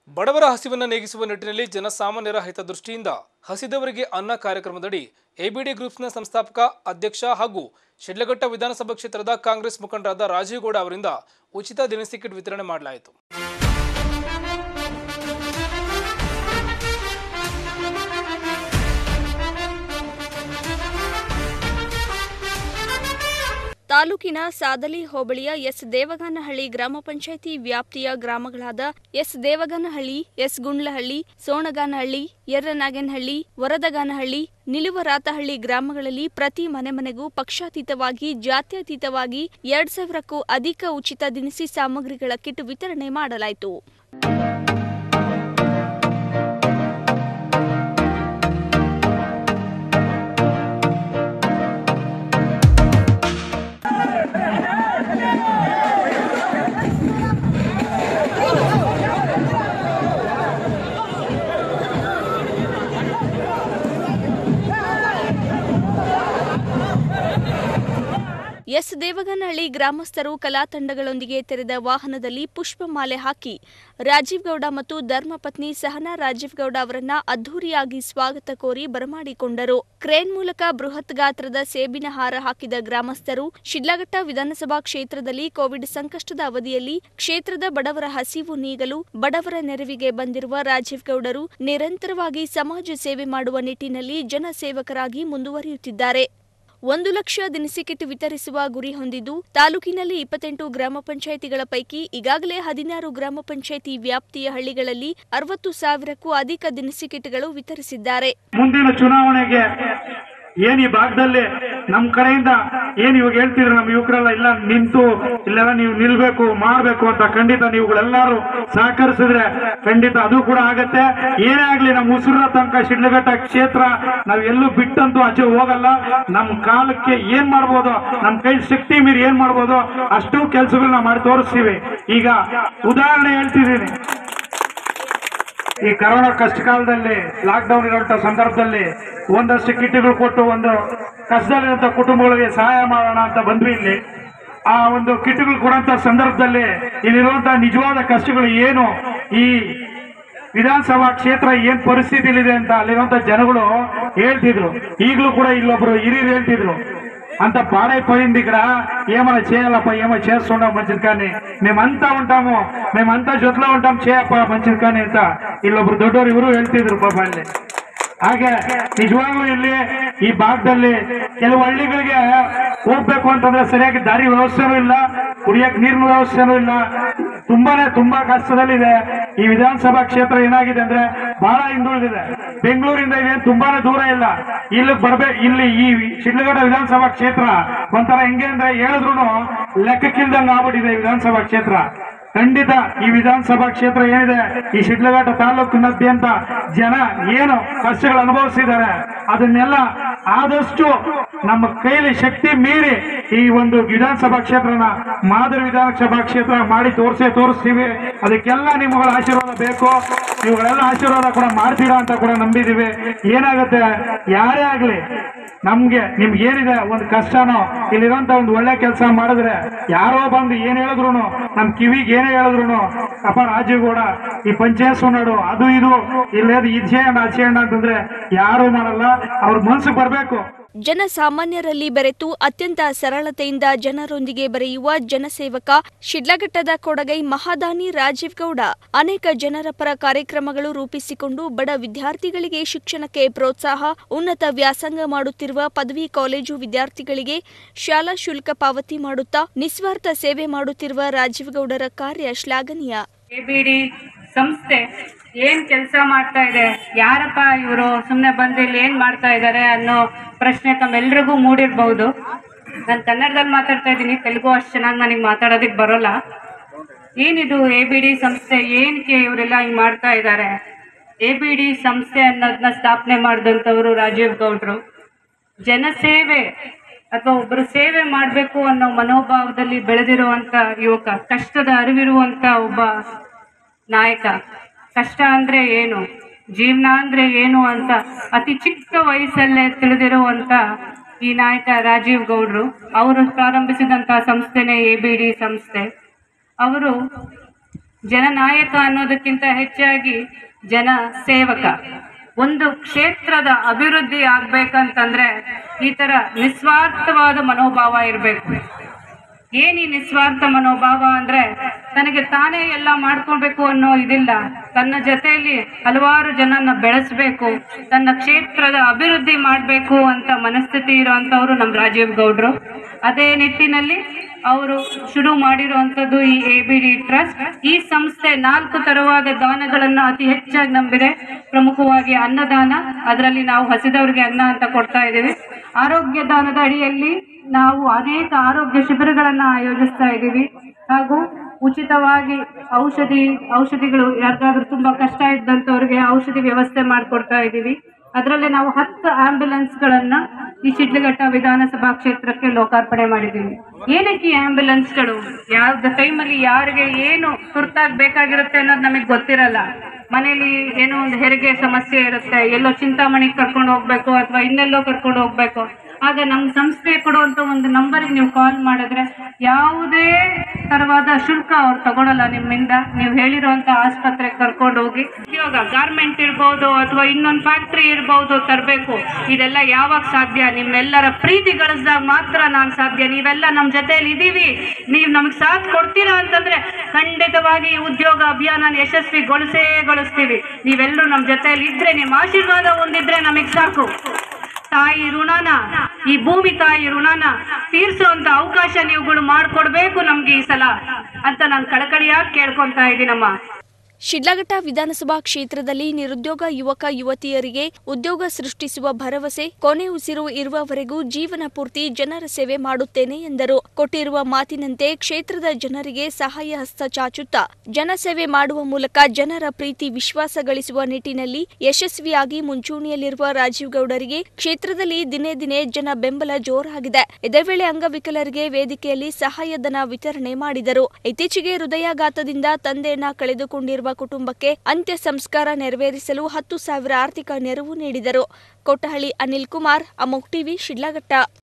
ಬಡವರ ಹಸಿವನ್ನು ನೀಗಿಸುವ ನಿಟ್ಟಿನಲ್ಲಿ ಜನಸಾಮಾನ್ಯರ ಹಿತದೃಷ್ಟಿಯಿಂದ ಹಸಿದವರಿಗೆ ಅನ್ನ ಕಾರ್ಯಕ್ರಮದಡಿ ಎಬಿಡಿ ಗ್ರೂಪ್ಸ್ನ ಸಂಸ್ಥಾಪಕ ಅಧ್ಯಕ್ಷ ಹಾಗೂ ಶಿಡ್ಲಘಟ್ಟ ವಿಧಾನಸಭಾ ಕ್ಷೇತ್ರದ ಕಾಂಗ್ರೆಸ್ ಮುಖಂಡರಾದ ರಾಜೀವ್ ಗೌಡ ಅವರಿಂದ ಉಚಿತ ದಿನಸಿ ಕಿಟ್ ವಿತರಣೆ ಮಾಡಲಾಯಿತು ತಾಲೂಕಿನ ಸಾದಲಿ ಹೋಬಳಿಯ ಎಸ್ ದೇವಗನಹಳ್ಳಿ ಗ್ರಾಮ ಪಂಚಾಯಿತಿ ವ್ಯಾಪ್ತಿಯ ಗ್ರಾಮಗಳಾದ ಎಸ್ ದೇವಗನಹಳ್ಳಿ ಎಸ್ ಗುಂಡ್ಲಹಳ್ಳಿ ಸೋಣಗಾನಹಳ್ಳಿ ಯರ್ರನಾಗನಹಳ್ಳಿ ವರದಗಾನಹಳ್ಳಿ ನಿಲುವರಾತಹಳ್ಳಿ ಗ್ರಾಮಗಳಲ್ಲಿ ಪ್ರತಿ ಮನೆ ಮನೆಗೂ ಪಕ್ಷಾತೀತವಾಗಿ ಜಾತ್ಯತೀತವಾಗಿ ಎರಡ್ ಸಾವಿರಕ್ಕೂ ಅಧಿಕ ಉಚಿತ ದಿನಸಿ ಸಾಮಗ್ರಿಗಳ ಕಿಟ್ ವಿತರಣೆ ಮಾಡಲಾಯಿತು ಎಸ್ ದೇವಗನಹಳ್ಳಿ ಗ್ರಾಮಸ್ಥರು ಕಲಾ ತಂಡಗಳೊಂದಿಗೆ ತೆರೆದ ವಾಹನದಲ್ಲಿ ಪುಷ್ಪಮಾಲೆ ಹಾಕಿ ರಾಜೀವ್ ಗೌಡ ಮತ್ತು ಧರ್ಮಪತ್ನಿ ಸಹನಾ ರಾಜೀವ್ ಗೌಡ ಅವರನ್ನ ಅದ್ದೂರಿಯಾಗಿ ಸ್ವಾಗತ ಕೋರಿ ಬರಮಾಡಿಕೊಂಡರು ಕ್ರೇನ್ ಮೂಲಕ ಬೃಹತ್ ಗಾತ್ರದ ಸೇಬಿನ ಹಾರ ಹಾಕಿದ ಗ್ರಾಮಸ್ಥರು ಶಿಡ್ಲಘಟ್ಟ ವಿಧಾನಸಭಾ ಕ್ಷೇತ್ರದಲ್ಲಿ ಕೋವಿಡ್ ಸಂಕಷ್ಟದ ಅವಧಿಯಲ್ಲಿ ಕ್ಷೇತ್ರದ ಬಡವರ ಹಸಿವು ನೀಗಲು ಬಡವರ ನೆರವಿಗೆ ಬಂದಿರುವ ರಾಜೀವ್ ಗೌಡರು ನಿರಂತರವಾಗಿ ಸಮಾಜ ಸೇವೆ ಮಾಡುವ ನಿಟ್ಟಿನಲ್ಲಿ ಜನಸೇವಕರಾಗಿ ಮುಂದುವರಿಯುತ್ತಿದ್ದಾರೆ ಒಂದು ಲಕ್ಷ ದಿನಸಿ ಕಿಟ್ ವಿತರಿಸುವ ಗುರಿ ಹೊಂದಿದ್ದು ತಾಲೂಕಿನಲ್ಲಿ ಇಪ್ಪತ್ತೆಂಟು ಗ್ರಾಮ ಪಂಚಾಯಿತಿಗಳ ಪೈಕಿ ಈಗಾಗಲೇ ಹದಿನಾರು ಗ್ರಾಮ ಪಂಚಾಯಿತಿ ವ್ಯಾಪ್ತಿಯ ಹಳ್ಳಿಗಳಲ್ಲಿ ಅರವತ್ತು ಸಾವಿರಕ್ಕೂ ಅಧಿಕ ದಿನಸಿ ಕಿಟ್ಗಳು ವಿತರಿಸಿದ್ದಾರೆ ಮುಂದಿನ ಚುನಾವಣೆಗೆ ಏನ್ ಈ ಭಾಗದಲ್ಲಿ ನಮ್ ಕಡೆಯಿಂದ ಏನ್ ಇವಾಗ ಹೇಳ್ತಿದ್ರು ನಮ್ಮ ಯುವಕರೆಲ್ಲ ಇಲ್ಲ ನಿಂತು ಇಲ್ಲೆಲ್ಲ ನೀವು ನಿಲ್ಬೇಕು ಮಾಡ್ಬೇಕು ಅಂತ ಖಂಡಿತ ನೀವುಗಳೆಲ್ಲರೂ ಸಹಕರಿಸಿದ್ರೆ ಖಂಡಿತ ಅದು ಕೂಡ ಆಗತ್ತೆ ಏನೇ ಆಗ್ಲಿ ನಮ್ಮ ಉಸಿರ ತನಕ ಶಿಡ್ಲಘಟ್ಟ ಕ್ಷೇತ್ರ ನಾವ್ ಎಲ್ಲೂ ಬಿಟ್ಟಂತೂ ಆಚೆ ಹೋಗಲ್ಲ ನಮ್ ಕಾಲಕ್ಕೆ ಏನ್ ಮಾಡ್ಬೋದು ನಮ್ ಕೈ ಶಕ್ತಿ ಮೀರಿ ಏನ್ ಮಾಡ್ಬೋದು ಅಷ್ಟು ಕೆಲಸಗಳನ್ನ ಮಾಡಿ ತೋರಿಸ್ತೀವಿ ಈಗ ಉದಾಹರಣೆ ಹೇಳ್ತಿದ್ದೀನಿ ಈ ಕರೋನಾ ಕಷ್ಟ ಕಾಲದಲ್ಲಿ ಲಾಕ್ ಡೌನ್ ಇರುವಂತ ಸಂದರ್ಭದಲ್ಲಿ ಒಂದಷ್ಟು ಕಿಟ್ಗಳು ಕೊಟ್ಟು ಒಂದು ಕಷ್ಟದಲ್ಲಿರುವಂತ ಕುಟುಂಬಗಳಿಗೆ ಸಹಾಯ ಮಾಡೋಣ ಅಂತ ಬಂದ್ವಿ ಇಲ್ಲಿ ಆ ಒಂದು ಕಿಟ್ಗಳು ಕೊಡುವಂತ ಸಂದರ್ಭದಲ್ಲಿ ಇಲ್ಲಿರುವಂತಹ ನಿಜವಾದ ಕಷ್ಟಗಳು ಏನು ಈ ವಿಧಾನಸಭಾ ಕ್ಷೇತ್ರ ಏನ್ ಪರಿಸ್ಥಿತಿಲಿದೆ ಅಂತ ಅಲ್ಲಿರುವಂತ ಜನಗಳು ಹೇಳ್ತಿದ್ರು ఈగలు కూడా ఇల్లొబ్బరు ಹಿರಿಯರು ಹೇಳ್ತಿದ್ರು అంత పాడైపోయింది ఇక్కడ ఏమైనా చేయాలప్ప ఏమో చేస్తుండం మంచిది కానీ మేమంతా ఉంటాము మేమంతా జೊತೆలో ఉంటాం చేయಪ್ಪ మంచిది కానీ ಅಂತ ಇಲ್ಲೊಬ್ರು ದೊಡ್ಡವರು ಇವರು ಹೇಳ್ತಿದ್ರು ಪಾಪ ಅಲ್ಲಿ ಹಾಗೆ ನಿಜವಾಗ್ಲೂ ಇಲ್ಲಿ ಈ ಭಾಗದಲ್ಲಿ ಕೆಲವು ಹಳ್ಳಿಗಳಿಗೆ ಹೋಗ್ಬೇಕು ಅಂತಂದ್ರೆ ಸರಿಯಾಗಿ ದಾರಿ ವ್ಯವಸ್ಥೆನೂ ಇಲ್ಲ ಕುಡಿಯಕ್ ನೀರಿನ ವ್ಯವಸ್ಥೆನೂ ಇಲ್ಲ ತುಂಬಾನೇ ತುಂಬಾ ಕಷ್ಟದಲ್ಲಿದೆ ಈ ವಿಧಾನಸಭಾ ಕ್ಷೇತ್ರ ಏನಾಗಿದೆ ಅಂದ್ರೆ ಬಹಳ ಹಿಂದುಳಿದಿದೆ ಬೆಂಗಳೂರಿಂದ ಇದೆ ತುಂಬಾನೇ ದೂರ ಇಲ್ಲ ಇಲ್ಲಿ ಬರ್ಬೇಕು ಇಲ್ಲಿ ಈ ಶಿಡ್ಲಘಟ್ಟ ವಿಧಾನಸಭಾ ಕ್ಷೇತ್ರ ಒಂಥರ ಹೆಂಗೆ ಅಂದ್ರೆ ಹೇಳಿದ್ರು ಲೆಕ್ಕಕ್ಕಿಲ್ದಂಗೆ ಆಗ್ಬಿಟ್ಟಿದೆ ಈ ವಿಧಾನಸಭಾ ಕ್ಷೇತ್ರ ಖಂಡಿತ ಈ ವಿಧಾನಸಭಾ ಕ್ಷೇತ್ರ ಏನಿದೆ ಈ ಶಿಡ್ಲಘಟ್ಟ ತಾಲೂಕಿನಾದ್ಯಂತ ಜನ ಏನು ಕಷ್ಟಗಳು ಅನುಭವಿಸಿದ್ದಾರೆ ಅದನ್ನೆಲ್ಲ ಆದಷ್ಟು ನಮ್ಮ ಕೈಲಿ ಶಕ್ತಿ ಮೀರಿ ಈ ಒಂದು ವಿಧಾನಸಭಾ ಕ್ಷೇತ್ರನ ಮಾದರಿ ವಿಧಾನಸಭಾ ಕ್ಷೇತ್ರ ಮಾಡಿ ತೋರಿಸೇ ತೋರಿಸ್ತೀವಿ ಅದಕ್ಕೆಲ್ಲ ನಿಮ್ಮಗಳ ಆಶೀರ್ವಾದ ಬೇಕು ಇವುಗಳೆಲ್ಲ ಆಶೀರ್ವಾದ ಕೂಡ ಮಾಡ್ತೀರಾ ಅಂತ ಕೂಡ ನಂಬಿದೀವಿ ಏನಾಗುತ್ತೆ ಯಾರೇ ಆಗ್ಲಿ ನಮ್ಗೆ ನಿಮ್ಗೆ ಏನಿದೆ ಒಂದು ಕಷ್ಟನೋ ಇಲ್ಲಿರುವಂತ ಒಂದು ಒಳ್ಳೆ ಕೆಲಸ ಮಾಡಿದ್ರೆ ಯಾರೋ ಬಂದು ಏನ್ ಹೇಳಿದ್ರು ನಮ್ ಕಿವಿಗೆ ಏನೇ ಹೇಳಿದ್ರು ಅಪ್ಪ ರಾಜೀವ್ ಗೌಡ ಈ ಪಂಚಾಯತ್ ಸುನಾಡು ಅದು ಇದು ಇಲ್ಲೇದು ಇದು చేయండి ಅದು చేయండి ಅಂತಂದ್ರೆ ಯಾರು ಮಾಡಲ್ಲ ಅವ್ರ ಮನ್ಸಿಗೆ ಬರ್ಬೇಕು ಜನಸಾಮಾನ್ಯರಲ್ಲಿ ಬೆರೆತು ಅತ್ಯಂತ ಸರಳತೆಯಿಂದ ಜನರೊಂದಿಗೆ ಬೆರೆಯುವ ಜನಸೇವಕ ಶಿಡ್ಲಘಟ್ಟದ ಕೊಡಗೈ ಮಹಾದಾನಿ ರಾಜೀವ್ ಗೌಡ ಅನೇಕ ಜನರ ಪರ ಕಾರ್ಯಕ್ರಮಗಳು ರೂಪಿಸಿಕೊಂಡು ಬಡ ವಿದ್ಯಾರ್ಥಿಗಳಿಗೆ ಶಿಕ್ಷಣಕ್ಕೆ ಪ್ರೋತ್ಸಾಹ ಉನ್ನತ ವ್ಯಾಸಂಗ ಮಾಡುತ್ತಿರುವ ಪದವಿ ಕಾಲೇಜು ವಿದ್ಯಾರ್ಥಿಗಳಿಗೆ ಶಾಲಾ ಶುಲ್ಕ ಪಾವತಿ ಮಾಡುತ್ತಾ ನಿಸ್ವಾರ್ಥ ಸೇವೆ ಮಾಡುತ್ತಿರುವ ರಾಜೀವ್ ಗೌಡರ ಕಾರ್ಯ ಶ್ಲಾಘನೀಯ ಎಬಿಡಿ ಸಂಸ್ಥೆ ಏನ್ ಕೆಲಸ ಮಾಡ್ತಾ ಇದೆ ಯಾರಪ್ಪ ಇವರು ಸುಮ್ಮನೆ ಬಂದು ಇಲ್ಲಿ ಏನ್ ಮಾಡ್ತಾ ಇದ್ದಾರೆ ಅನ್ನೋ ಪ್ರಶ್ನೆ ತಮ್ಮೆಲ್ರಿಗೂ ಮೂಡಿರ್ಬಹುದು ನಾನು ಕನ್ನಡದಲ್ಲಿ ಮಾತಾಡ್ತಾ ಇದ್ದೀನಿ ತೆಲುಗು ಅಷ್ಟು ಚೆನ್ನಾಗಿ ನನಗೆ ಮಾತಾಡೋದಕ್ಕೆ ಬರೋಲ್ಲ ಏನಿದು ಎ ಬಿ ಡಿ ಸಂಸ್ಥೆ ಏನಕ್ಕೆ ಇವರೆಲ್ಲ ಹಿಂಗೆ ಮಾಡ್ತಾ ಇದ್ದಾರೆ ಎ ಬಿ ಡಿ ಸಂಸ್ಥೆ ಅನ್ನೋದನ್ನ ಸ್ಥಾಪನೆ ಮಾಡಿದಂಥವರು ರಾಜೀವ್ ಗೌಡ್ರು ಜನಸೇವೆ ಅಥವಾ ಒಬ್ಬರು ಸೇವೆ ಮಾಡಬೇಕು ಅನ್ನೋ ಮನೋಭಾವದಲ್ಲಿ ಬೆಳೆದಿರುವಂತ ಯುವಕ ಕಷ್ಟದ ಅರಿವಿರುವಂತ ಒಬ್ಬ ನಾಯಕ ಕಷ್ಟ ಅಂದ್ರೆ ಏನು ಜೀವನ ಅಂದ್ರೆ ಏನು ಅಂತ ಅತಿ ಚಿಕ್ಕ ವಯಸ್ಸಲ್ಲೇ ತಿಳಿದಿರುವಂತ ಈ ನಾಯಕ ರಾಜೀವ್ ಗೌಡ್ರು ಅವರು ಪ್ರಾರಂಭಿಸಿದಂತಹ ಸಂಸ್ಥೆನೇ ಎ ಬಿ ಡಿ ಸಂಸ್ಥೆ ಅವರು ಜನನಾಯಕ ಅನ್ನೋದಕ್ಕಿಂತ ಹೆಚ್ಚಾಗಿ ಜನ ಸೇವಕ ಒಂದು ಕ್ಷೇತ್ರದ ಅಭಿವೃದ್ಧಿ ಆಗ್ಬೇಕಂತಂದ್ರೆ ಈ ತರ ನಿಸ್ವಾರ್ಥವಾದ ಮನೋಭಾವ ಇರಬೇಕು ಏನ್ ಈ ನಿಸ್ವಾರ್ಥ ಮನೋಭಾವ ಅಂದ್ರೆ ತನಗೆ ತಾನೇ ಎಲ್ಲ ಮಾಡ್ಕೊಳ್ಬೇಕು ಅನ್ನೋ ಇದಿಲ್ಲ ತನ್ನ ಜೊತೆಯಲ್ಲಿ ಹಲವಾರು ಜನನ್ನ ಬೆಳೆಸ್ಬೇಕು ತನ್ನ ಕ್ಷೇತ್ರದ ಅಭಿವೃದ್ಧಿ ಮಾಡಬೇಕು ಅಂತ ಮನಸ್ಥಿತಿ ಇರುವಂತವ್ರು ನಮ್ಮ ರಾಜೀವ್ ಗೌಡ್ರು ಅದೇ ನಿಟ್ಟಿನಲ್ಲಿ ಅವರು ಶುರು ಮಾಡಿರುವಂಥದ್ದು ಈ ಎ ಬಿ ಡಿ ಟ್ರಸ್ಟ್ ಈ ಸಂಸ್ಥೆ ನಾಲ್ಕು ತರವಾದ ದಾನಗಳನ್ನು ಅತಿ ಹೆಚ್ಚಾಗಿ ನಂಬಿದೆ ಪ್ರಮುಖವಾಗಿ ಅನ್ನದಾನ ಅದರಲ್ಲಿ ನಾವು ಹಸಿದವರಿಗೆ ಅನ್ನ ಅಂತ ಕೊಡ್ತಾ ಇದ್ದೀವಿ ಆರೋಗ್ಯ ದಾನದ ಅಡಿಯಲ್ಲಿ ನಾವು ಅನೇಕ ಆರೋಗ್ಯ ಶಿಬಿರಗಳನ್ನ ಆಯೋಜಿಸ್ತಾ ಇದ್ದೀವಿ ಹಾಗೂ ಉಚಿತವಾಗಿ ಔಷಧಿ ಔಷಧಿಗಳು ಯಾರಿಗಾದ್ರೂ ತುಂಬಾ ಕಷ್ಟ ಇದ್ದಂಥವ್ರಿಗೆ ಔಷಧಿ ವ್ಯವಸ್ಥೆ ಮಾಡಿಕೊಡ್ತಾ ಇದ್ದೀವಿ ಅದರಲ್ಲಿ ನಾವು ಹತ್ತು ಆಂಬ್ಯುಲೆನ್ಸ್ಗಳನ್ನ ಈ ಶಿಡ್ಲಘಟ್ಟ ವಿಧಾನಸಭಾ ಕ್ಷೇತ್ರಕ್ಕೆ ಲೋಕಾರ್ಪಣೆ ಮಾಡಿದ್ದೀವಿ ಏನಕ್ಕೆ ಈ ಆಂಬ್ಯುಲೆನ್ಸ್ಗಳು ಯಾವ್ದು ಟೈಮಲ್ಲಿ ಯಾರಿಗೆ ಏನು ತುರ್ತಾಗಿ ಬೇಕಾಗಿರುತ್ತೆ ಅನ್ನೋದು ನಮಗೆ ಗೊತ್ತಿರಲ್ಲ ಮನೇಲಿ ಏನೋ ಒಂದು ಹೆರಿಗೆ ಸಮಸ್ಯೆ ಇರುತ್ತೆ ಎಲ್ಲೋ ಚಿಂತಾಮಣಿಗೆ ಕರ್ಕೊಂಡು ಹೋಗ್ಬೇಕು ಅಥವಾ ಇನ್ನೆಲ್ಲೋ ಕರ್ಕೊಂಡು ಹೋಗ್ಬೇಕು ಆಗ ನಮ್ಮ ಸಂಸ್ಥೆ ಕೊಡುವಂತ ಒಂದು ನಂಬರ್ಗೆ ನೀವು ಕಾಲ್ ಮಾಡಿದ್ರೆ ಯಾವುದೇ ತರವಾದ ಶುಲ್ಕ ಅವ್ರು ತಗೊಳಲ್ಲ ನಿಮ್ಮಿಂದ ನೀವು ಹೇಳಿರುವಂತ ಆಸ್ಪತ್ರೆಗೆ ಕರ್ಕೊಂಡು ಹೋಗಿ ಉದ್ಯೋಗ ಗಾರ್ಮೆಂಟ್ ಇರ್ಬೋದು ಅಥವಾ ಇನ್ನೊಂದು ಫ್ಯಾಕ್ಟ್ರಿ ಇರ್ಬೋದು ತರಬೇಕು ಇದೆಲ್ಲ ಯಾವಾಗ ಸಾಧ್ಯ ನಿಮ್ಮೆಲ್ಲರ ಪ್ರೀತಿ ಗಳಿಸಿದಾಗ ಮಾತ್ರ ನಾನು ಸಾಧ್ಯ ನೀವೆಲ್ಲ ನಮ್ಮ ಜೊತೆಯಲ್ಲಿ ಇದೀವಿ ನೀವು ನಮಗೆ ಸಾಥ್ ಕೊಡ್ತೀರಾ ಅಂತಂದ್ರೆ ಖಂಡಿತವಾಗಿ ಈ ಉದ್ಯೋಗ ಅಭಿಯಾನ ಯಶಸ್ವಿಗೊಳಿಸೇ ಗೊಳಿಸ್ತೀವಿ ನೀವೆಲ್ಲರೂ ನಮ್ಮ ಜೊತೆಯಲ್ಲಿ ಇದ್ರೆ ನಿಮ್ಮ ಆಶೀರ್ವಾದ ಒಂದಿದ್ರೆ ನಮಗೆ ಸಾಕು ತಾಯಿ ಋಣನ ಈ ಭೂಮಿ ತಾಯಿ ಋಣನ ತೀರ್ಸುವಂತ ಅವಕಾಶ ನೀವುಗಳು ಮಾಡ್ಕೊಡ್ಬೇಕು ನಮ್ಗೆ ಈ ಸಲ ಅಂತ ನಾನು ಕಳಕಳಿಯಾಗಿ ಕೇಳ್ಕೊಂತಾ ಇದ್ದೀನಮ್ಮ ಶಿಡ್ಲಘಟ್ಟ ವಿಧಾನಸಭಾ ಕ್ಷೇತ್ರದಲ್ಲಿ ನಿರುದ್ಯೋಗ ಯುವಕ ಯುವತಿಯರಿಗೆ ಉದ್ಯೋಗ ಸೃಷ್ಟಿಸುವ ಭರವಸೆ ಕೊನೆ ಉಸಿರು ಇರುವವರೆಗೂ ಜೀವನ ಪೂರ್ತಿ ಜನರ ಸೇವೆ ಮಾಡುತ್ತೇನೆ ಎಂದರು ಕೊಟ್ಟಿರುವ ಮಾತಿನಂತೆ ಕ್ಷೇತ್ರದ ಜನರಿಗೆ ಸಹಾಯ ಹಸ್ತ ಚಾಚುತ್ತಾ ಜನಸೇವೆ ಮಾಡುವ ಮೂಲಕ ಜನರ ಪ್ರೀತಿ ವಿಶ್ವಾಸ ಗಳಿಸುವ ನಿಟ್ಟಿನಲ್ಲಿ ಯಶಸ್ವಿಯಾಗಿ ಮುಂಚೂಣಿಯಲ್ಲಿರುವ ರಾಜೀವ್ ಗೌಡರಿಗೆ ಕ್ಷೇತ್ರದಲ್ಲಿ ದಿನೇ ದಿನೇ ಜನ ಬೆಂಬಲ ಜೋರಾಗಿದೆ ಇದೇ ವೇಳೆ ಅಂಗವಿಕಲರಿಗೆ ವೇದಿಕೆಯಲ್ಲಿ ಸಹಾಯಧನ ವಿತರಣೆ ಮಾಡಿದರು ಇತ್ತೀಚೆಗೆ ಹೃದಯಾಘಾತದಿಂದ ತಂದೆಯನ್ನ ಕಳೆದುಕೊಂಡಿರುವ ಕುಟುಂಬಕ್ಕೆ ಅಂತ್ಯ ಸಂಸ್ಕಾರ ನೆರವೇರಿಸಲು ಹತ್ತು ಸಾವಿರ ಆರ್ಥಿಕ ನೆರವು ನೀಡಿದರು ಕೊಟ್ಟಹಳ್ಳಿ ಅನಿಲ್ ಕುಮಾರ್ ಅಮೋಕ್ ಟಿವಿ ಶಿಡ್ಲಘಟ್ಟ